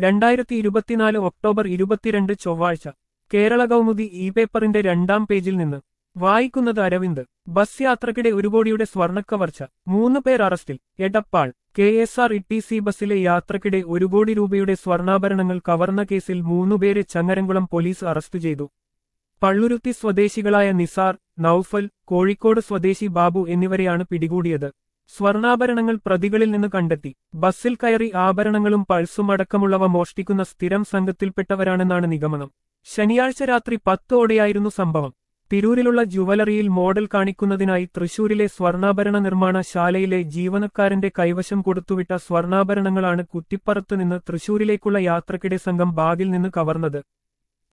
രണ്ടായിരത്തി ഇരുപത്തിനാല് ഒക്ടോബർ ഇരുപത്തിരണ്ട് ചൊവ്വാഴ്ച കേരള കൗമുദി ഇ പേപ്പറിന്റെ രണ്ടാം പേജിൽ നിന്ന് വായിക്കുന്നത് അരവിന്ദ് ബസ് യാത്രക്കിടെ ഒരു കോടിയുടെ സ്വർണ്ണക്കവർച്ച മൂന്ന് പേർ അറസ്റ്റിൽ Edappal K S R T C സി ബസ്സിലെ യാത്രക്കിടെ ഒരു കോടി രൂപയുടെ സ്വർണ്ണാഭരണങ്ങൾ കവർന്ന കേസിൽ മൂന്നുപേരെ ചങ്ങരംകുളം പോലീസ് അറസ്റ്റ് ചെയ്തു പള്ളുരുത്തി സ്വദേശികളായ നിസാർ നൌഫൽ കോഴിക്കോട് സ്വദേശി ബാബു എന്നിവരെയാണ് പിടികൂടിയത് സ്വർണ്ണാഭരണങ്ങൾ പ്രതികളിൽ നിന്ന് കണ്ടെത്തി ബസ്സിൽ കയറി ആഭരണങ്ങളും പൾസും അടക്കമുള്ളവ മോഷ്ടിക്കുന്ന സ്ഥിരം സംഘത്തിൽപ്പെട്ടവരാണെന്നാണ് നിഗമനം ശനിയാഴ്ച രാത്രി പത്തോടെയായിരുന്നു സംഭവം തിരൂരിലുള്ള ജുവലറിയിൽ മോഡൽ കാണിക്കുന്നതിനായി തൃശൂരിലെ സ്വർണ്ണാഭരണ നിർമ്മാണ ശാലയിലെ ജീവനക്കാരന്റെ കൈവശം കൊടുത്തുവിട്ട സ്വർണ്ണാഭരണങ്ങളാണ് കുറ്റിപ്പറത്ത് നിന്ന് തൃശൂരിലേക്കുള്ള യാത്രക്കിടെ സംഘം ബാഗിൽ നിന്ന് കവർന്നത്